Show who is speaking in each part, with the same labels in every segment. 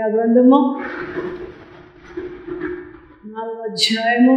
Speaker 1: గ్రంథము నాలుగో అధ్యాయము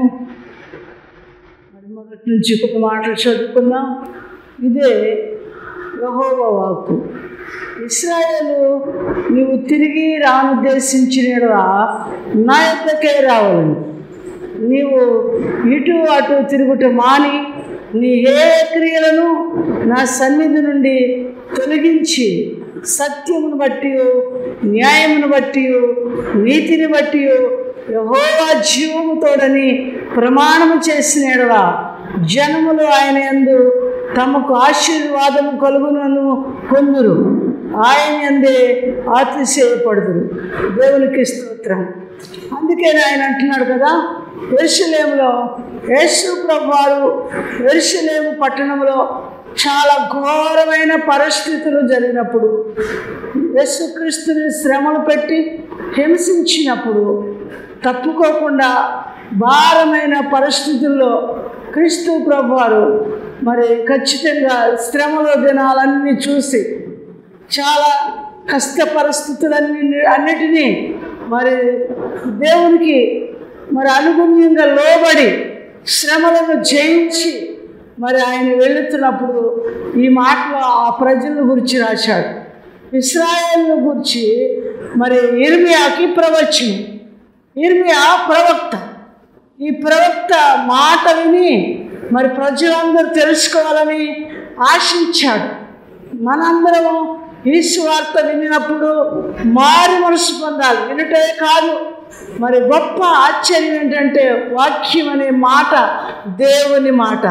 Speaker 1: మరి మొదటి నుంచి కొన్ని మాటలు చదువుకుందాం ఇదే యహోవ వాక్కు ఇస్రాయేలు నువ్వు తిరిగి రానుద్దేశించినడుగా నా యొద్దకే రావాలని నీవు ఇటు అటు తిరుగుట మాని నీ ఏ క్రియలను నా సన్నిధి నుండి తొలగించి సత్యమును బట్టి న్యాయమును బట్టి నీతిని బట్టి యహోవా జీవముతోడని ప్రమాణము చేసినడవా జనములు ఆయన యందు తమకు ఆశీర్వాదము కలుగునను పొందురు ఆయన ఎందే అతిశయపడుదురు దేవునికి స్తోత్రం అందుకే ఆయన అంటున్నాడు కదా ఎరుసలేములో యేసు ప్రభువారు ఎరుసలేము పట్టణంలో చాలా ఘోరమైన పరిస్థితులు జరిగినప్పుడు యేసుక్రీస్తుని శ్రమలు పెట్టి హింసించినప్పుడు తప్పుకోకుండా భారమైన పరిస్థితుల్లో క్రీస్తు ప్రభువారు మరి ఖచ్చితంగా శ్రమల దినాలన్నీ చూసి చాలా కష్ట పరిస్థితులన్నీ అన్నిటినీ మరి దేవునికి మరి అనుగుణ్యంగా లోబడి శ్రమలను జయించి మరి ఆయన వెళుతున్నప్పుడు ఈ మాటలు ఆ ప్రజల గురించి రాశాడు ఇస్రాయేల్ను గురించి మరి ఇర్మియాకి ప్రవచనం ఇర్మియా ప్రవక్త ఈ ప్రవక్త మాట విని మరి ప్రజలందరూ తెలుసుకోవాలని ఆశించాడు మనందరము ఈ స్వార్త వినినప్పుడు మారి మనసు పొందాలి వినటే కాదు మరి గొప్ప ఆశ్చర్యం ఏంటంటే వాక్యం అనే మాట దేవుని మాట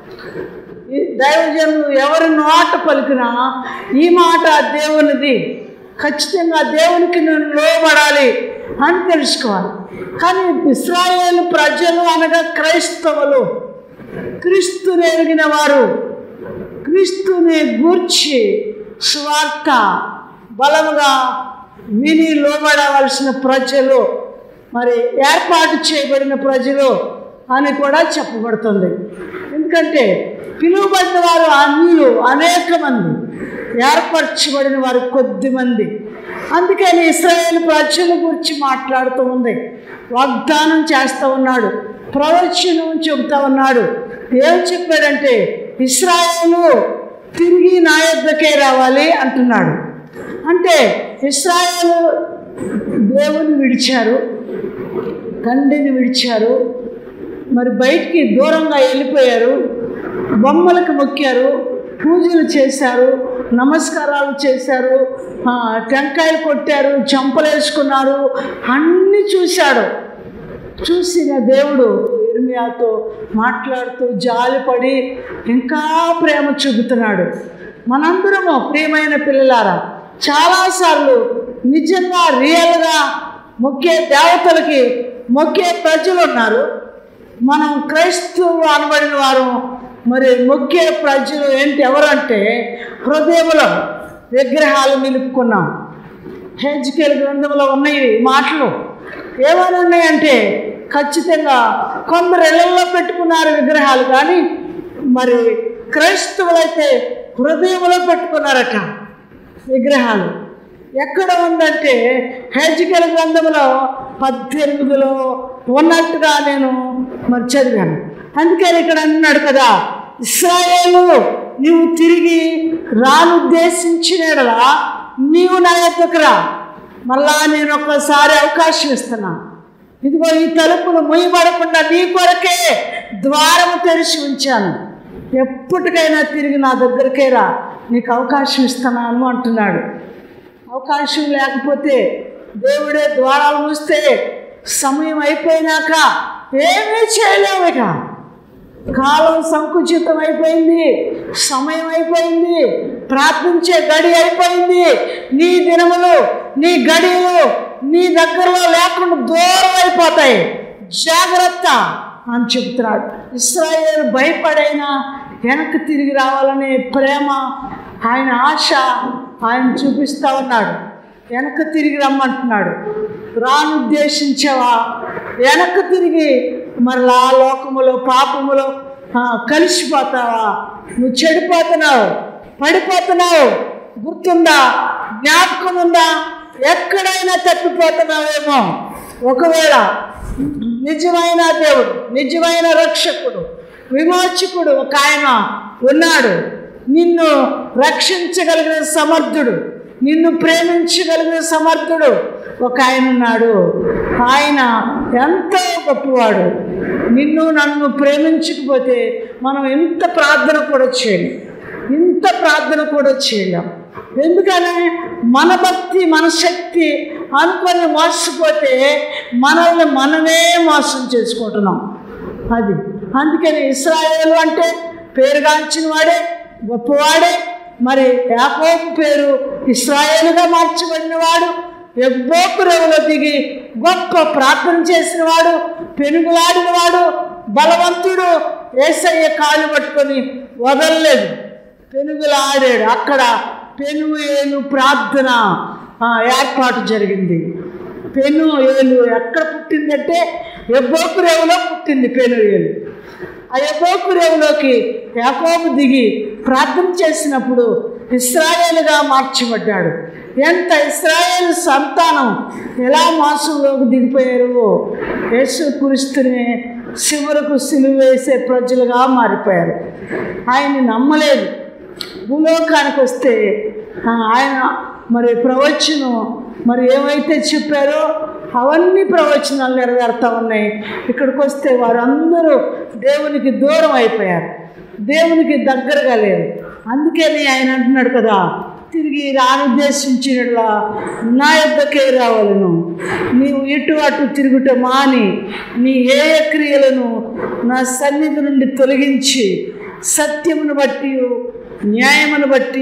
Speaker 1: ఈ దైవజనులు ఎవరి నోట పలికినా ఈ మాట దేవునిది ఖచ్చితంగా దేవునికి నేను లోబడాలి అని తెలుసుకోవాలి కానీ ఇస్రాయేల్ ప్రజలు అనగా క్రైస్తవులు క్రీస్తుని ఎరిగిన వారు క్రీస్తుని గూర్చి స్వార్థ బలముగా విని లోబడవలసిన ప్రజలు మరి ఏర్పాటు చేయబడిన ప్రజలు అని కూడా చెప్పబడుతుంది ఎందుకంటే పిలువబడిన వారు అన్యులు అనేక మంది ఏర్పరచబడిన వారు కొద్ది మంది అందుకని ఇస్రాయేల్ ప్రజల గురించి మాట్లాడుతూ ఉంది వాగ్దానం చేస్తూ ఉన్నాడు ప్రవచనం చెబుతా ఉన్నాడు ఏం చెప్పాడంటే ఇస్రాయేలు తిరిగి నా యొద్దకే రావాలి అంటున్నాడు అంటే ఇస్రాయేలు దేవుని విడిచారు తండ్రిని విడిచారు మరి బయటికి దూరంగా వెళ్ళిపోయారు బొమ్మలకు మొక్కారు పూజలు చేశారు నమస్కారాలు చేశారు ఆ, టెంకాయలు కొట్టారు చంపలేసుకున్నారు అన్నీ చూశాడు చూసిన దేవుడు ఇర్మియాతో మాట్లాడుతూ జాలిపడి ఇంకా ప్రేమ చూపుతున్నాడు మనందరము ప్రియమైన పిల్లలారా చాలాసార్లు నిజంగా రియల్గా మొక్కే దేవతలకి మొక్కే ప్రజలు ఉన్నారు మనం క్రైస్తవులు అనబడిన వారు మరి మొక్కే ప్రజలు ఏంటి ఎవరంటే హృదయంలో విగ్రహాలు నిలుపుకున్నాం హెజ్కేల్ గ్రంథంలో ఉన్నాయి ఈ మాటలు ఏమని ఉన్నాయంటే ఖచ్చితంగా కొందరు ఇళ్లలో పెట్టుకున్నారు విగ్రహాలు కానీ మరి క్రైస్తవులైతే హృదయంలో పెట్టుకున్నారట విగ్రహాలు ఎక్కడ ఉందంటే హెజ్కేల్ గ్రంథంలో పద్దెనిమిదిలో ఉన్నట్టుగా నేను మరి చదివాను అందుకని ఇక్కడ అన్నాడు కదా ఇస్రాయేలు నీవు తిరిగి రానుద్దేశించినలా నీవు నా యొక్కకు రా మళ్ళా నేను ఒక్కసారి అవకాశం ఇస్తున్నా ఇదిగో ఈ తలుపులు ముయ్యబడకుండా నీ కొరకే ద్వారము తెరిచి ఉంచాను ఎప్పటికైనా తిరిగి నా దగ్గరికే రా నీకు అవకాశం ఇస్తున్నాను అంటున్నాడు అవకాశం లేకపోతే దేవుడే ద్వారాలు మూస్తే సమయం అయిపోయినాక ఏమీ చేయలేము ఇక కాలం సంకుచితం అయిపోయింది సమయం అయిపోయింది ప్రార్థించే గడి అయిపోయింది నీ దినములు నీ గడియలు నీ దగ్గరలో లేకుండా దూరం అయిపోతాయి జాగ్రత్త అని చెప్తున్నాడు ఇస్రాయేల్ భయపడైనా వెనక్కి తిరిగి రావాలనే ప్రేమ ఆయన ఆశ ఆయన చూపిస్తూ ఉన్నాడు వెనక్కి తిరిగి రమ్మంటున్నాడు రానుద్దేశించావా వెనక్కి తిరిగి మరలా లోకములో పాపములో ఆ, కలిసిపోతావా నువ్వు చెడిపోతున్నావు పడిపోతున్నావు గుర్తుందా జ్ఞాపకం ఉందా ఎక్కడైనా తప్పిపోతున్నావేమో ఒకవేళ నిజమైన దేవుడు నిజమైన రక్షకుడు విమోచకుడు ఒక ఆయన ఉన్నాడు నిన్ను రక్షించగలిగిన సమర్థుడు నిన్ను ప్రేమించగలిగిన సమర్థుడు ఒక ఆయన ఉన్నాడు ఆయన ఎంతో గొప్పవాడు నిన్ను నన్ను ప్రేమించకపోతే మనం ఎంత ప్రార్థన కూడా చేయలేం ఇంత ప్రార్థన కూడా చేయలేం ఎందుకని మన భక్తి మన శక్తి అనుకొని మోసపోతే మనల్ని మనమే మోసం చేసుకుంటున్నాం అది అందుకని ఇస్రాయేలు అంటే పేరుగాంచిన వాడే గొప్పవాడే మరి యాకోబు పేరు ఇస్రాయేలుగా మార్చబడిన వాడు ఎబ్బోపు రేవులో దిగి గొప్ప ప్రార్థన చేసిన వాడు పెనుగులాడిన వాడు బలవంతుడు ఏసయ్య కాలు పట్టుకొని వదలలేదు పెనుగులాడాడు అక్కడ పెను ఏలు ప్రార్థన ఆ, ఏర్పాటు జరిగింది పెను ఏలు ఎక్కడ పుట్టిందంటే ఎబ్బోపు రేవులో పుట్టింది పెను ఏలు ఆ ఎబ్బోపు రేవులోకి యాకోబు దిగి ప్రార్థన చేసినప్పుడు ఇస్రాయేలుగా మార్చబడ్డాడు ఎంత ఇస్రాయేల్ సంతానం ఎలా మోసంలోకి దిగిపోయారు యేసు క్రీస్తుని శివరకు సిలువ వేసే ప్రజలుగా మారిపోయారు ఆయన్ని నమ్మలేదు భూలోకానికి వస్తే ఆ, ఆయన మరి ప్రవచనం మరి ఏమైతే చెప్పారో అవన్నీ ప్రవచనాలు నెరవేరుతా ఉన్నాయి ఇక్కడికి వస్తే వారందరూ దేవునికి దూరం అయిపోయారు దేవునికి దగ్గరగా లేరు అందుకని ఆయన అంటున్నాడు కదా తిరిగి రానుద్దేశించినట్లా నా యొద్దకే రావాలను నీవు ఇటు అటు తిరుగుట మాని నీ ఏ ఏ క్రియలను నా సన్నిధి నుండి తొలగించి సత్యమును బట్టి న్యాయమును బట్టి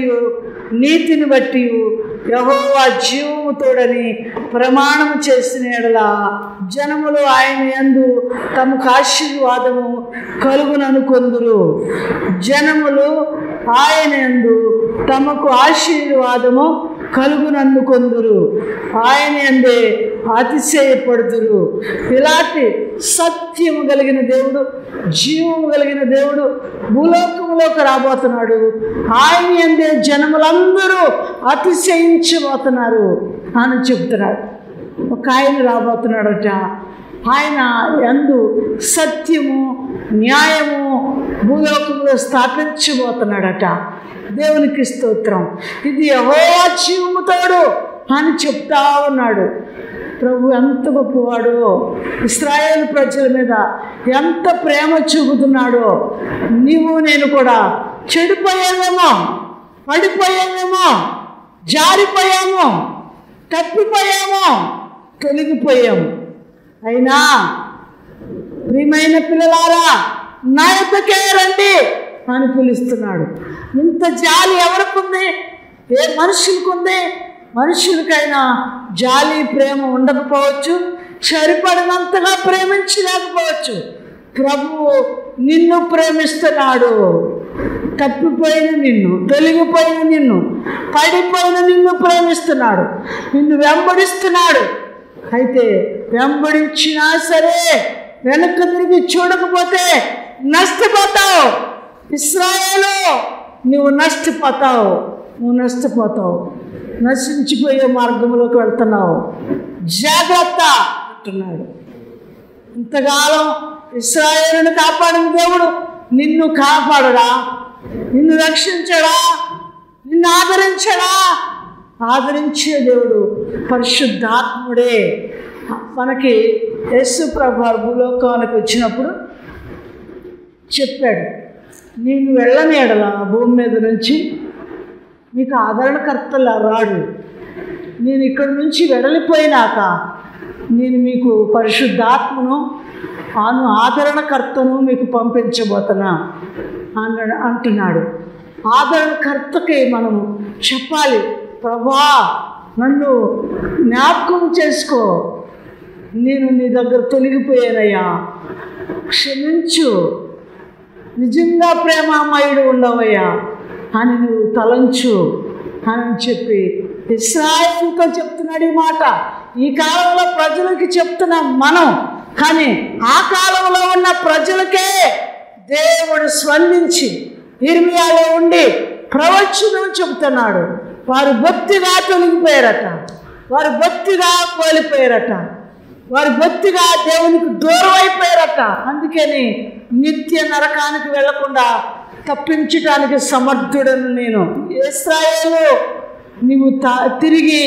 Speaker 1: నీతిని బట్టి యహోవా జీవము తోడని ప్రమాణము చేసిన ఎడల జనములు ఆయన యందు తమకు ఆశీర్వాదము కలుగునను కొందురు జనములు ఆయన యందు తమకు ఆశీర్వాదము కలుగునందు కొందురు ఆయన అందే అతిశయపడుదురు ఇలాంటి సత్యము కలిగిన దేవుడు జీవము కలిగిన దేవుడు భూలోకములోకి రాబోతున్నాడు ఆయన అందే జనములందరూ అతిశయించబోతున్నారు అని చెప్తున్నాడు ఒక ఆయన రాబోతున్నాడట ఆయన ఎందు సత్యము న్యాయము భూలోకంలో స్థాపించబోతున్నాడట దేవునికి స్తోత్రం ఇది యహో జీవముతోడు అని చెప్తా ఉన్నాడు ప్రభు ఎంత గొప్పవాడో ఇస్రాయేల్ ప్రజల మీద ఎంత ప్రేమ చూపుతున్నాడో నీవు నేను కూడా చెడిపోయామేమో పడిపోయామేమో జారిపోయాము తప్పిపోయాము తొలగిపోయాము అయినా ప్రియమైన పిల్లలారా నా యొద్దకే రండి అని పిలుస్తున్నాడు ఇంత జాలి ఎవరికి ఉంది ఏ మనుషులకు ఉంది మనుషులకైనా జాలి ప్రేమ ఉండకపోవచ్చు సరిపడినంతగా ప్రేమించలేకపోవచ్చు ప్రభువు నిన్ను ప్రేమిస్తున్నాడు తప్పిపోయిన నిన్ను తొలగిపోయిన నిన్ను పడిపోయిన నిన్ను ప్రేమిస్తున్నాడు నిన్ను వెంబడిస్తున్నాడు అయితే వెంబడించినా సరే వెనక్కి తిరిగి చూడకపోతే నష్టపోతావు ఇస్రాయేలు నువ్వు నష్టపోతావు నువ్వు నష్టపోతావు నశించిపోయే మార్గంలోకి వెళ్తున్నావు జాగ్రత్త అంటున్నాడు ఇంతకాలం ఇస్రాయేలుని కాపాడిన దేవుడు నిన్ను కాపాడడా నిన్ను రక్షించడా నిన్ను ఆదరించడా ఆదరించే దేవుడు పరిశుద్ధాత్ముడే మనకి యేసు ప్రభు భూలోకానికి వచ్చినప్పుడు చెప్పాడు నేను వెళ్ళని ఎడల భూమి మీద నుంచి మీకు ఆదరణకర్తలా రాడు నేను ఇక్కడి నుంచి వెడలిపోయినాక నేను మీకు పరిశుద్ధాత్మను ఆను ఆదరణకర్తను మీకు పంపించబోతున్నా అన్న అంటున్నాడు ఆదరణకర్తకి మనము చెప్పాలి ప్రభా నన్ను జ్ఞాపకం చేసుకో నేను నీ దగ్గర తొలగిపోయానయ్యా క్షమించు నిజంగా ప్రేమామయుడు ఉండవయ్యా అని నువ్వు తలంచు అని చెప్పి ఇస్రాయల్తో చెప్తున్నాడు ఈ మాట ఈ కాలంలో ప్రజలకి చెప్తున్నాం మనం కానీ ఆ కాలంలో ఉన్న ప్రజలకే దేవుడు స్పందించి ఇర్మియాలో ఉండి ప్రవచనం చెబుతున్నాడు వారు భక్తిగా తొలగిపోయారట వారు బొత్తిగా కోల్పోయారట వారు బొత్తిగా దేవునికి దూరం అయిపోయారట అందుకని నిత్య నరకానికి వెళ్లకుండా తప్పించడానికి సమర్థుడను నేను ఇస్రాయేలు నీవు తా తిరిగి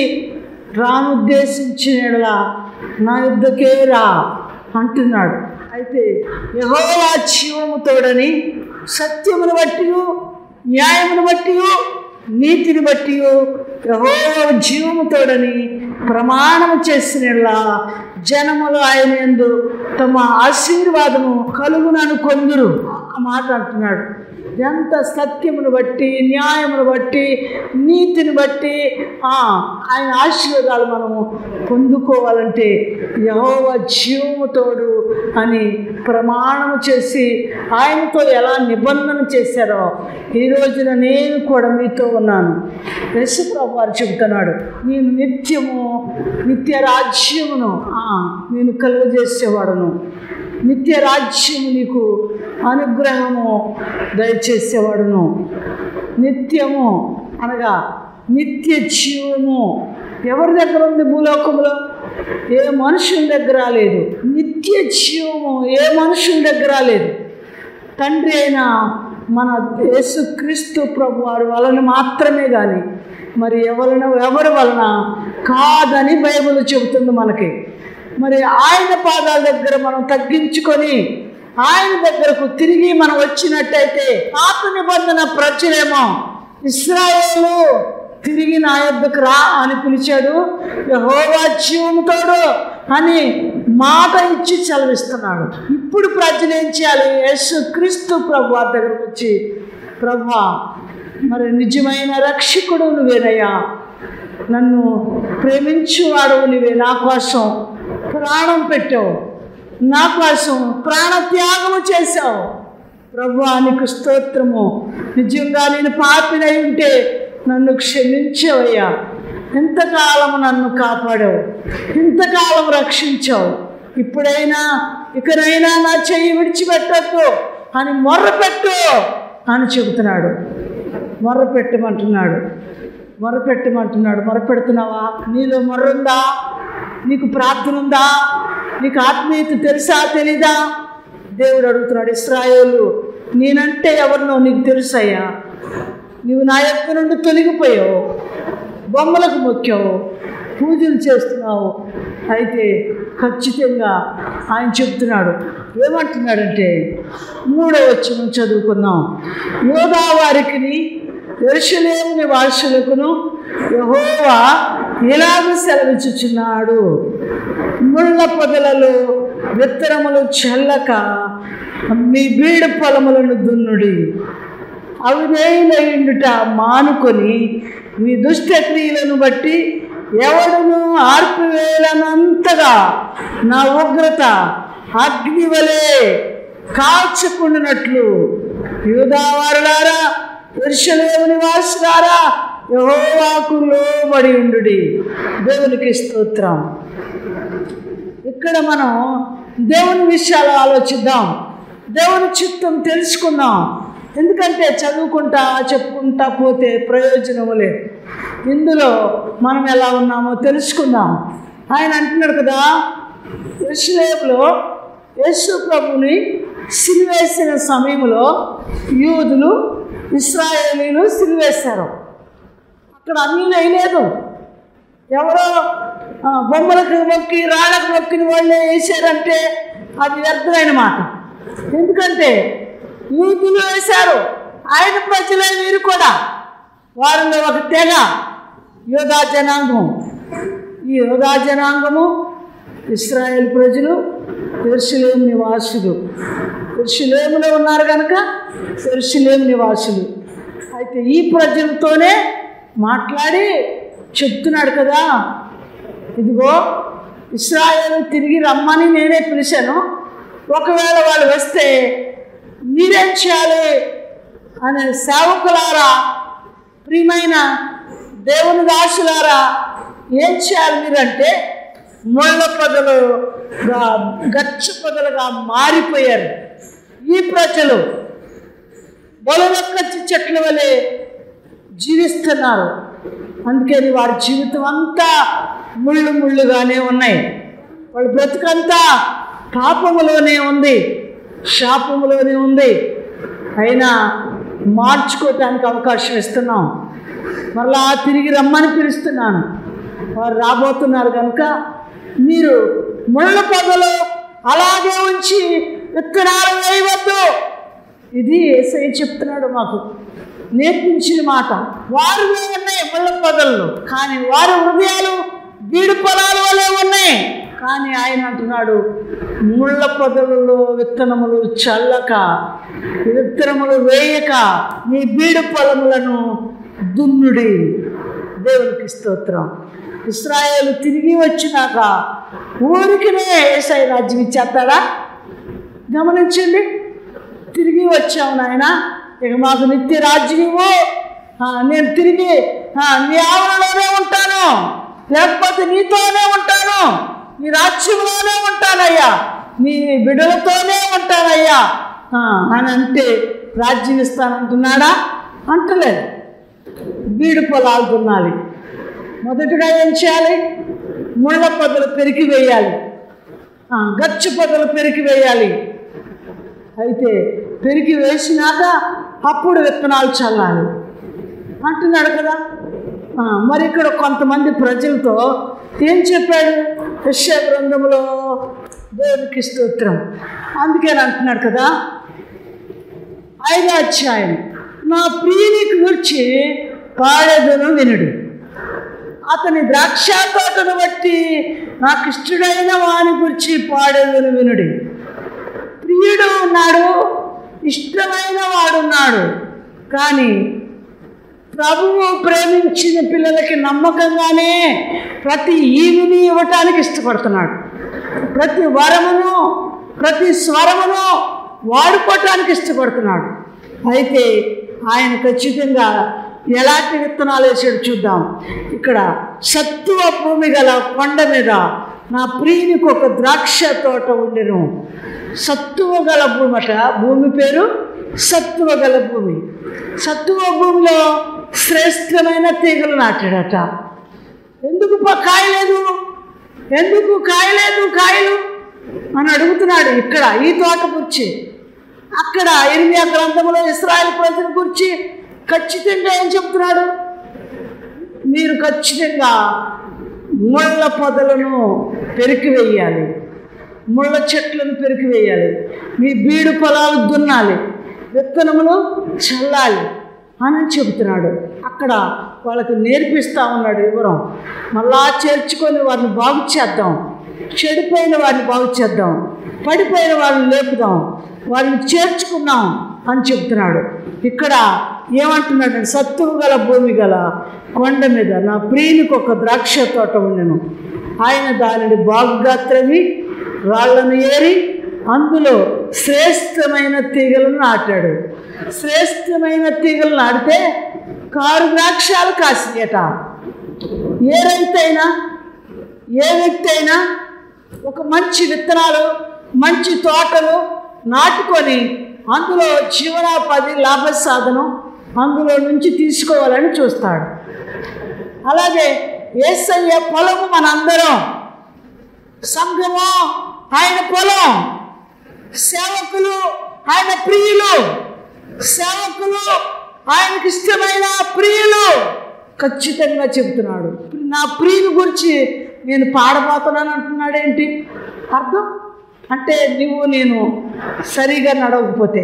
Speaker 1: రానుద్దేశించినలా నా యుద్ధకే రా అంటున్నాడు అయితే యహోవా జీవముతోడని సత్యమును బట్టి న్యాయమును బట్టి నీతిని బట్టి యహోవా జీవముతోడని ప్రమాణము చేసినలా జనములు ఆయన యందు తమ ఆశీర్వాదము కలుగునను కొందురు ఆ మాట అంటున్నాడు ఎంత సత్యమును బట్టి న్యాయమును బట్టి నీతిని బట్టి ఆ, ఆయన ఆశీర్వాదాలు మనము పొందుకోవాలంటే యహోవ జీవము తోడు అని ప్రమాణము చేసి ఆయనతో ఎలా నిబంధన చేశారో ఈ రోజున నేను కూడా మీతో ఉన్నాను యశుప్రభు వారు చెబుతున్నాడు నేను నిత్యము నిత్య రాజ్యమును ఆ, నేను కలుగజేసేవాడును నిత్య రాజ్యము నీకు అనుగ్రహము దయచేసేవాడును నిత్యము అనగా నిత్య జీవము ఎవరి దగ్గర ఉంది భూలోకములో ఏ మనుషుని దగ్గర లేదు నిత్య జీవము ఏ మనుషుని దగ్గర లేదు తండ్రి అయిన మన యేసుక్రీస్తు ప్రభు వారి వలన మాత్రమే కానీ మరి ఎవరిన ఎవరి వలన కాదని బైబిల్ చెబుతుంది మనకి మరి ఆయన పాదాల దగ్గర మనం తగ్గించుకొని ఆయన దగ్గరకు తిరిగి మనం వచ్చినట్టయితే పాత నిబంధన ప్రజలేమో ఇస్రాయేలు తిరిగి నా యొద్దకు రా అని పిలిచాడు యెహోవా జీవముతోడు అని మాట ఇచ్చి చదివిస్తున్నాడు ఇప్పుడు ప్రజలు ఏం చేయాలి యేసు క్రీస్తు ప్రభు వారి దగ్గరకు వచ్చి ప్రభా మరి నిజమైన రక్షకుడు నువ్వేనయ్యా నన్ను ప్రేమించువాడు నువ్వే నా కోసం ప్రాణం పెట్టావు నా కోసం ప్రాణత్యాగము చేశావు ప్రభు నీకు స్తోత్రము నిజంగా నేను పాపినై ఉంటే నన్ను క్షమించవయ్యా ఎంతకాలం నన్ను కాపాడావు ఇంతకాలం రక్షించావు ఇప్పుడైనా ఇకనైనా నా చెయ్యి విడిచిపెట్టద్దు అని మొర్రపెట్టు అని చెబుతున్నాడు మొర్రపెట్టమంటున్నాడు మొరపెట్టమంటున్నాడు మొరపెడుతున్నావా నీలో మొర్రుందా నీకు ప్రార్థన ఉందా నీకు ఆత్మీయత తెలుసా తెలీదా దేవుడు అడుగుతున్నాడు ఇస్రాయేలు నేనంటే ఎవరినో నీకు తెలుసయ్యా నీవు నా యొక్క నుండి తొలగిపోయావు బొమ్మలకు మొక్కావు పూజలు చేస్తున్నావు అయితే ఖచ్చితంగా ఆయన చెప్తున్నాడు ఏమంటున్నాడంటే మూడో వచ్చిన చదువుకుందాం యోగా వారికి ఎరుషలేము నివాసులకును యహోవా ఇలాగ సెలవిచ్చుచున్నాడు ముళ్ళ పొదలలో విత్తనములు చల్లక మీ బీడు పొలములను దున్నుడి అవిధేయులయుండుట మానుకొని మీ దుష్టక్రియలను బట్టి ఎవడును ఆర్పివేలనంతగా నా ఉగ్రత అగ్ని వలె కాల్చుకుండినట్లు యూదావారులారా ఎరుషలేము నివాసులారా యహోవాకు లోబడి ఉండు దేవునికి స్తోత్రం ఇక్కడ మనం దేవుని విషయాలు ఆలోచిద్దాం దేవుని చిత్తం తెలుసుకుందాం ఎందుకంటే చదువుకుంటా చెప్పుకుంటా పోతే ప్రయోజనము లేదు ఇందులో మనం ఎలా ఉన్నామో తెలుసుకుందాం ఆయన అంటున్నాడు కదా యశ్లేపులో యేసు ప్రభుని సిలివేసిన సమయంలో యూదులు ఇస్రాయేలీలు సిలివేశారు అక్కడ అన్నీ వేయలేదు ఎవరో ఆ, బొమ్మలకు మొక్కి రాళ్ళకు మొక్కిన వాళ్ళే వేసారంటే అది వ్యర్థమైన మాట ఎందుకంటే యూదులు వేశారు ఆయన ప్రజలే వీరు కూడా వారిలో ఒక తెగ యోధా జనాంగం ఈ యోధా జనాంగము ఇస్రాయేల్ ప్రజలు ఎర్షులేం నివాసులు ఎర్షులేములో ఉన్నారు కనుక ఎర్షులేం నివాసులు అయితే ఈ ప్రజలతోనే మాట్లాడి చెప్తున్నాడు కదా ఇదిగో ఇస్రాయేల్ తిరిగి రమ్మని నేనే పిలిచాను ఒకవేళ వాళ్ళు వస్తే మీరేం చేయాలి అనే సేవకులారా ప్రియమైన దేవుని దాసులారా ఏం చేయాలి మీరంటే ముళ్ళ పొదలుగా గచ్చు పొదలుగా మారిపోయారు ఈ ప్రజలు బొలనొక్కచ్చి చెట్ల వలె జీవిస్తున్నారు అందుకని వారి జీవితం అంతా ముళ్ళు ముళ్ళుగానే ఉన్నాయి వాళ్ళ బ్రతుకంతా పాపములోనే ఉంది శాపములోనే ఉంది అయినా మార్చుకోవటానికి అవకాశం ఇస్తున్నాం మరలా తిరిగి రమ్మని పిలుస్తున్నాను వారు రాబోతున్నారు కనుక మీరు ముళ్ళ పొదలు అలాగే ఉంచి విత్తనాలు వేయవద్దు ఇది ఏసై చెప్తున్నాడు మాకు నేర్పించిన మాట వారు ఉన్నాయి ముళ్ళ పొదల్లో కానీ వారి హృదయాలు బీడు పొలాల వలె ఉన్నాయి కానీ ఆయన అంటున్నాడు ముళ్ళ పొదలలో విత్తనములు చల్లక విత్తనములు వేయక మీ బీడు పొలములను దున్నుడి దేవునికి స్తోత్రం ఇస్రాయేల్ తిరిగి వచ్చినాక ఊరికినే ఏసై రాజ్యం ఇచ్చేస్తాడా గమనించండి తిరిగి వచ్చావు నాయన ఇక మాకు నిత్య రాజ్యము ఆ, నేను తిరిగి ఆ, నీ ఆవరణలోనే ఉంటాను లేకపోతే నీతోనే ఉంటాను నీ రాజ్యంలోనే ఉంటానయ్యా నీ బిడలతోనే ఉంటానయ్యా ఆ, అని అంటే రాజ్యం ఇస్తానంటున్నాడా అంటలేదు బీడు పొలాలు దున్నాలి మొదటిగా ఏం చేయాలి ముళ్ళ పొదలు పెరికి వేయాలి ఆ, గచ్చు పొదలు పెరికి వేయాలి అయితే పెరిగి వేసినాక అప్పుడు విత్తనాలు చల్లాలి అంటున్నాడు కదా ఆ, మరి ఇక్కడ కొంతమంది ప్రజలతో ఏం చెప్పాడు యశ్యా గ్రంథంలో దేవునికి స్తోత్రం అందుకని అంటున్నాడు కదా ఐదో అధ్యాయం నా ప్రియుని గురించి పాడేదను వినుడు అతని ద్రాక్ష తోటను బట్టి నాకు ఇష్టడైన వాని గురించి పాడేదను వినుడి ప్రియుడు ఉన్నాడు ఇష్టమైన వాడున్నాడు కానీ ప్రభువు ప్రేమించిన పిల్లలకి నమ్మకంగానే ప్రతి ఈవిని ఇవ్వటానికి ఇష్టపడుతున్నాడు ప్రతి వరమును ప్రతి స్వరమును వాడుకోవటానికి ఇష్టపడుతున్నాడు అయితే ఆయన ఖచ్చితంగా ఎలాంటి విత్తనాలు వేసాడు చూద్దాం ఇక్కడ సత్తువ భూమి గల కొండ మీద నా ప్రియునికి ఒక ద్రాక్ష తోట ఉండెను సత్తువ గల భూమి అట భూమి పేరు సత్తువ గల భూమి సత్తువ భూమిలో శ్రేష్టమైన తీగలు నాటాడట ఎందుకు ప- కాయలేదు ఎందుకు కాయలేదు కాయలు అని అడుగుతున్నాడు ఇక్కడ ఈ తోట గురించి అక్కడ ఇర్మియా గ్రంథంలో ఇస్రాయల్ ప్రజల గురించి ఖచ్చితంగా ఏం చెప్తున్నాడు మీరు ఖచ్చితంగా ముళ్ళ పొదలను పెరికి వేయాలి ముళ్ళ చెట్లను పెరికి వేయాలి మీ బీడు పొలాలు దున్నాలి విత్తనములు చల్లాలి అని చెబుతున్నాడు అక్కడ వాళ్ళకి నేర్పిస్తా ఉన్నాడు వివరం మళ్ళా చేర్చుకొని వారిని బాగు చేద్దాం చెడిపోయిన వారిని బాగు చేద్దాం పడిపోయిన వారిని లేపుదాం వారిని చేర్చుకున్నాం అని చెప్తున్నాడు ఇక్కడ ఏమంటున్నాడు సత్తువు గల భూమి గల కొండ మీద నా ప్రియునికి ఒక ద్రాక్ష తోట ఉండెను ఆయన దానిని బాగుగా త్రవి రాళ్లను ఏరి అందులో శ్రేష్టమైన తీగలను నాటాడు శ్రేష్టమైన తీగలు నాటితే కారు ద్రాక్షాలు కాసియట ఏ రైతైనా ఏ వ్యక్తి అయినా ఒక మంచి విత్తనాలు మంచి తోటలు నాటుకొని అందులో జీవనోపాధి లాభ సాధనం అందులో నుంచి తీసుకోవాలని చూస్తాడు అలాగే ఏసయ్య పొలము మనందరం సంఘము ఆయన పొలం సేవకులు ఆయన ప్రియులు సేవకులు ఆయనకి ఇష్టమైన ప్రియులు ఖచ్చితంగా చెబుతున్నాడు నా ప్రియుని గురించి నేను పాడబోతున్నాను అంటున్నాడేంటి అర్థం అంటే నువ్వు నేను సరిగా నడవకపోతే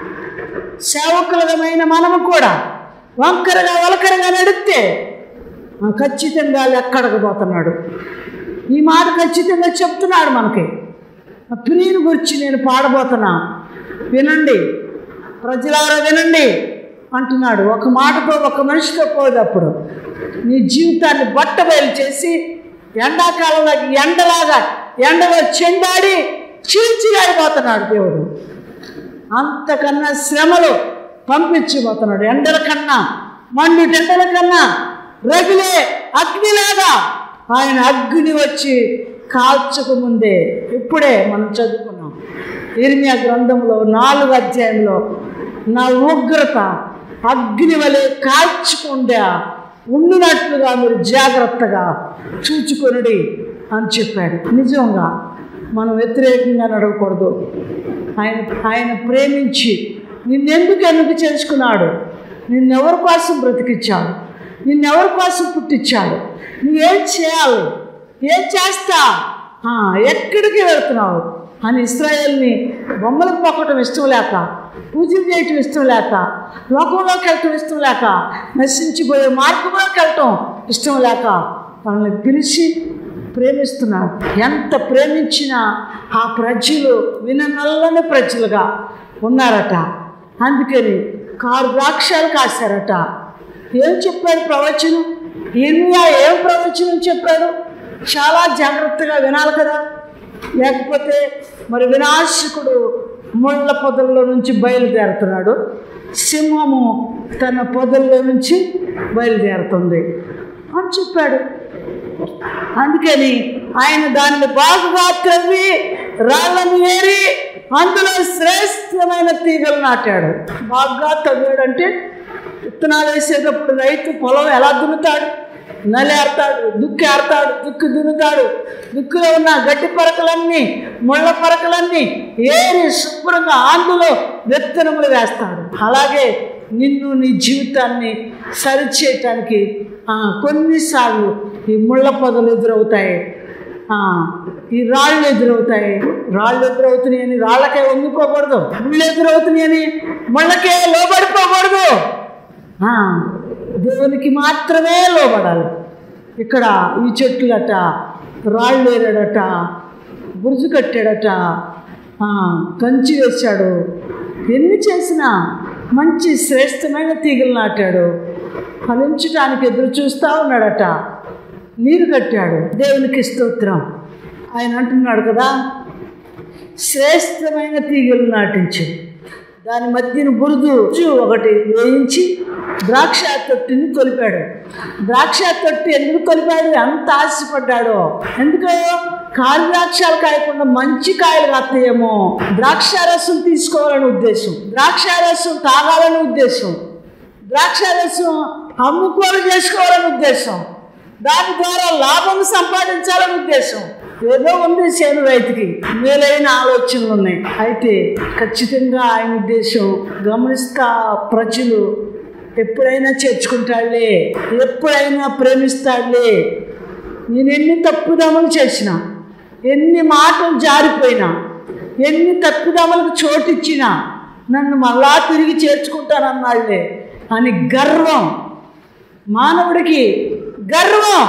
Speaker 1: సేవకులమైన మనము కూడా వంకరగా వలకరగా నడిస్తే ఆ, ఖచ్చితంగా లెక్కడకపోతున్నాడు ఈ మాట ఖచ్చితంగా చెప్తున్నాడు మనకి ఆ ప్రియుని గురించి నేను పాడబోతున్నా వినండి ప్రజలారా వినండి అంటున్నాడు ఒక మాటతో ఒక మనిషితో పోదప్పుడు నీ జీవితాన్ని బట్టబయలు చేసి ఎండాకాలంలో ఎండలాగా ఎండలో చెండాడి చీల్చిగాడిపోతున్నాడు దేవుడు అంతకన్నా శ్రమలు పంపించిపోతున్నాడు ఎండల కన్నా మండు ఎండల కన్నా రగిలే అగ్నిలాగా ఆయన అగ్ని వచ్చి కాల్చక ముందే ఇప్పుడే మనం చదువుకున్నాం ఇర్మియా గ్రంథంలో నాలుగు అధ్యాయంలో నా ఉగ్రత అగ్ని వలె కాల్చకుండా ఉండునట్లుగా మీరు జాగ్రత్తగా చూచుకొనుడి అని చెప్పాడు నిజంగా మనం వ్యతిరేకంగా నడవకూడదు ఆయన ఆయన ప్రేమించి నిన్నెందుకు ఎందుకు చేసుకున్నాడు నిన్నెవరి కోసం బ్రతికిచ్చాడు నిన్నెవరి కోసం పుట్టించాడు నువ్వేం చేయాలి ఏం చేస్తా ఆ, ఎక్కడికి వెళ్తున్నావు అని ఇస్రాయేల్ని బొమ్మలకు మొక్కటం ఇష్టం లేక పూజలు చేయటం ఇష్టం లేక లోకంలోకి వెళ్ళటం ఇష్టం లేక నశించిపోయే మార్గంలోకి వెళ్ళటం ఇష్టం లేక వాళ్ళని పిలిచి ప్రేమిస్తున్నాడు ఎంత ప్రేమించినా ఆ ప్రజలు విననల్లని ప్రజలుగా ఉన్నారట అందుకని కారు ద్రాక్షాలు కాశారట ఏం చెప్పాడు ప్రవచనం ఇర్మియా ఏం ప్రవచనం చెప్పాడు చాలా జాగ్రత్తగా వినాలి కదా లేకపోతే మరి వినాశకుడు ముళ్ళ పొదల్లో నుంచి బయలుదేరుతున్నాడు సింహము తన పొదల్లో నుంచి బయలుదేరుతుంది అని చెప్పాడు అందుకని ఆయన దానిని బాగుగా త్రవ్వి రాళ్ళను ఏరి అందులో శ్రేష్టమైన తీగలు నాటాడు బాగా తవ్వాడంటే విత్తనాలు వేసేటప్పుడు రైతు పొలం ఎలా దున్నుతాడు నలేస్తాడు దుక్కి ఆడతాడు దుక్కి దున్నుతాడు దుక్కిలో ఉన్న గడ్డి పరకలన్నీ ముళ్ళ పరకలన్నీ ఏరి శుభ్రంగా అందులో విత్తనములు వేస్తాడు అలాగే నిన్ను నీ జీవితాన్ని సరిచేయటానికి ఆ, కొన్నిసార్లు ఈ ముళ్ళ పొదలు ఎదురవుతాయి ఆ, ఈ రాళ్ళు ఎదురవుతాయి రాళ్ళు ఎదురవుతున్నాయి అని రాళ్ళకే వంగిపోకూడదు ముళ్ళు ఎదురవుతున్నాయి అని ముళ్ళకే లోబడిపోకూడదు ఆ, దేవునికి మాత్రమే లోబడాలి ఇక్కడ ఈ చెట్లట రాళ్ళు ఏరాడట బురుజు కట్టాడట ఆ, కంచి వేశాడు ఎన్ని చేసినా మంచి శ్రేష్టమైన తీగలు నాటాడు ఫలించడానికి ఎదురు చూస్తూ ఉన్నాడట నీరు కట్టాడు దేవునికి స్తోత్రం ఆయన అంటున్నాడు కదా శ్రేష్టమైన తీగలు నాటించు దాని మధ్యన బురుదు ఒకటి వేయించి ద్రాక్ష తొట్టిని తొలిపాడు ద్రాక్ష తొట్టి ఎందుకు తొలిపాడు ఎంత ఆశపడ్డాడో ఎందుకు కారు ద్రాక్షాలు కాయకుండా మంచి కాయలు కాస్తాయేమో ద్రాక్ష రసం తీసుకోవాలని ఉద్దేశం ద్రాక్ష రసం తాగాలని ఉద్దేశం ద్రాక్ష రసం అమ్ముకోలు చేసుకోవాలని ఉద్దేశం దాని ద్వారా లాభం సంపాదించాలని ఉద్దేశం ఏదో ఉంది చేను రైతుకి మేలైన ఆలోచనలు ఉన్నాయి అయితే ఖచ్చితంగా ఆయన ఉద్దేశం గమనిస్తా ప్రజలు ఎప్పుడైనా చేర్చుకుంటాడులే ఎప్పుడైనా ప్రేమిస్తాడులే నేను ఎన్ని తప్పుదములు చేసినా ఎన్ని మాటలు జారిపోయినా ఎన్ని తప్పుదములకు చోటిచ్చినా నన్ను మళ్ళా తిరిగి చేర్చుకుంటానన్నాడులే అని గర్వం మానవుడికి గర్వం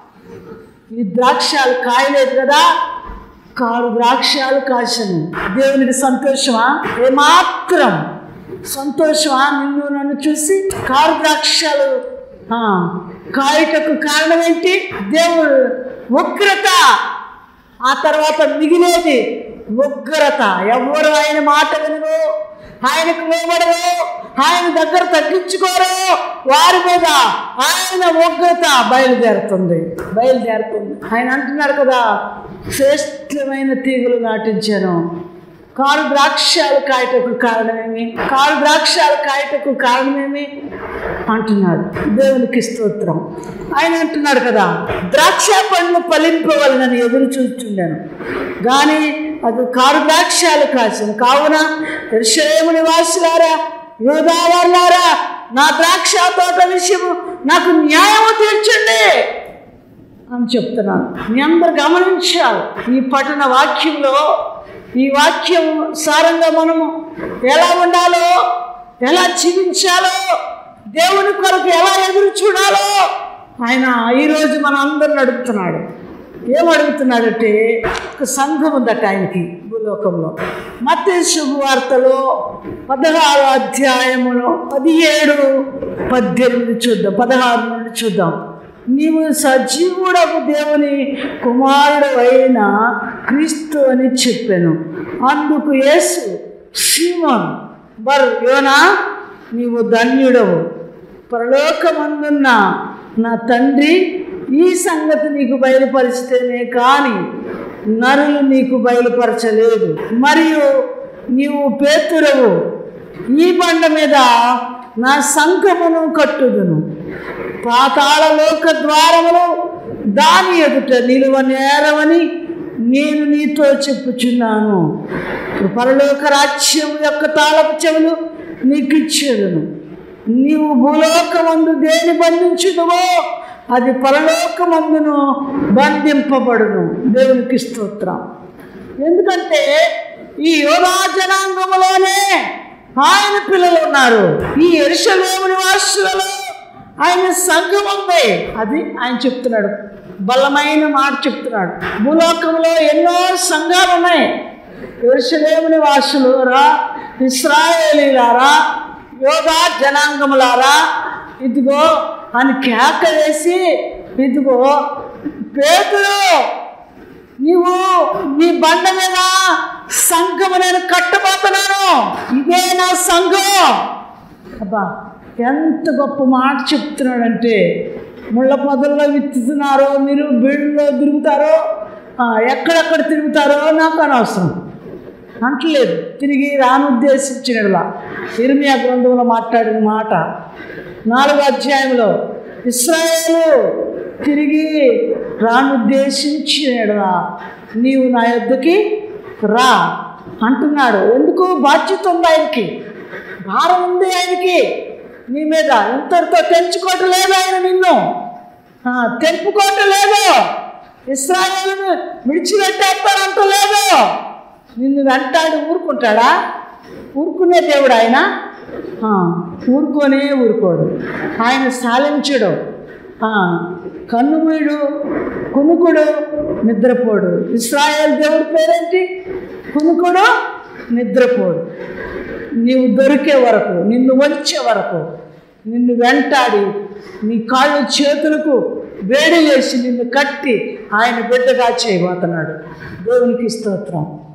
Speaker 1: ఈ ద్రాక్షాలు కాయలేదు కదా కారు ద్రాక్షాలు కాశను దేవునికి సంతోషమా ఏమాత్రం సంతోషమా నిన్ను నన్ను చూసి కారు ద్రాక్షాలు ఆ, కాయటకు కారణం ఏంటి దేవుడు ఉగ్రత ఆ తర్వాత మిగిలేది ఉగ్రత ఎవరు ఆయన మాట వినరు ఆయనకు లోబడరు ఆయన దగ్గర తగ్గించుకోరు వారి మీద ఆయన ఉగ్రత బయలుదేరుతుంది బయలుదేరుతుంది ఆయన అంటున్నారు కదా శ్రేష్టమైన తీగలు నాటించాను కారు ద్రాక్షాలు కాయటకు కారణమేమి కారు ద్రాక్షాలు కాయటకు కారణమేమి అంటున్నాడు దేవునికి స్తోత్రం ఆయన అంటున్నాడు కదా ద్రాక్ష పండ్లు ఫలింపవలనని ఎదురు చూస్తుండాను కానీ అది కారు ద్రాక్షాలు కాసిన కావున ఎరుషలేము నివాసులారా యోధావారులారా నా ద్రాక్ష తోట విషయము నాకు న్యాయము తీర్చండి అని చెప్తున్నాను మీ అందరు గమనించాలి ఈ పఠన వాక్యంలో ఈ వాక్యం సారంగా మనము ఎలా ఉండాలో ఎలా జీవించాలో దేవుని కొరకు ఎలా ఎదురు చూడాలో ఆయన ఈరోజు మన అందరిని అడుగుతున్నాడు ఏం అడుగుతున్నాడంటే ఒక సంఘం ఉందట ఆయనకి భూలోకంలో మత శుభవార్తలో పదహారు అధ్యాయములో పదిహేడు పద్దెనిమిది చూద్దాం పదహారు నుండి చూద్దాం నీవు సజీవుడకు దేవుని కుమారుడు అయిన క్రీస్తు అని చెప్పాను అందుకు యేసు సీమోన్ బర్ యోనా నీవు ధన్యుడవు పరలోకమందున్న నా తండ్రి ఈ సంగతి నీకు బయలుపరిచితేనే కానీ నరులు నీకు బయలుపరచలేదు మరియు నీవు పేతురవు ఈ బండ మీద నా సంఘమును కట్టుదును పాతాళ లోక ద్వారములు దాని ఎదుట నిలువ నేరవని నేను నీతో చెప్పుచున్నాను పరలోక రాజ్యం యొక్క తాళపు చెవులు నీకు ఇచ్చేదను నీవు భూలోకమందు దేని బంధించుదువో అది పరలోకమందును బంధింపబడును దేవునికి స్తోత్రం ఎందుకంటే ఈ యోగా జనాంగంలోనే ఆయన పిల్లలు ఉన్నారు ఈ ఎరుషలేము నివాసులలో ఆయన సంఘం ఉంది అది ఆయన చెప్తున్నాడు బలమైన మాట చెప్తున్నాడు భూలోకంలో ఎన్నో సంఘాలు ఉన్నాయి ఎరుషలేము నివాసులు రా ఇస్రాయేలీలారా యోగా జనాంగములారా ఇదిగో అని కేక వేసి ఇదిగో పేతులు నీవు నీ బండ మీద సంఘము నేను కట్టబోతున్నాను ఇదే నా సంఘం అబ్బా ఎంత గొప్ప మాట చెప్తున్నాడంటే ముళ్ళ పొదల్లో విత్తుతున్నారో మీరు బీడులో తిరుగుతారో ఆ, ఎక్కడెక్కడ తిరుగుతారో నాకు అనవసరం అంటలేదు తిరిగి రానుద్దేశించినలా ఇర్మియా గ్రంథంలో మాట్లాడిన మాట నాలుగో అధ్యాయంలో ఇస్రాయేలు తిరిగి రానుద్దేశించినలా నీవు నా యొద్దకి రా అంటున్నాడు ఎందుకు బాధ్యత ఉంది ఆయనకి భారం ఉంది ఆయనకి నీ మీద ఇంతటితో తెంచుకోవటం లేదు ఆయన నిన్ను ఆ, తెంపుకోవటం లేదు ఇస్రాయేల్ని విడిచిపెట్టేస్తానంట లేదు నిన్ను వెంటాడి ఊరుకుంటాడా ఊరుకునే దేవుడు ఆయన ఆ, ఊరుకోనే ఊరుకోడు ఆయన సాలించడు ఆ, కన్నుమీడు కునుకుడు నిద్రపోడు ఇస్రాయేల్ దేవుడి పేరేంటి కునుకుడు నిద్రపోడు నీవు దొరికే వరకు నిన్ను వచ్చే వరకు నిన్ను వెంటాడి నీ కాళ్ళు చేతులకు వేడి వేసి నిన్ను కట్టి ఆయన బిడ్డగా చేయబోతున్నాడు దేవునికి స్తోత్రం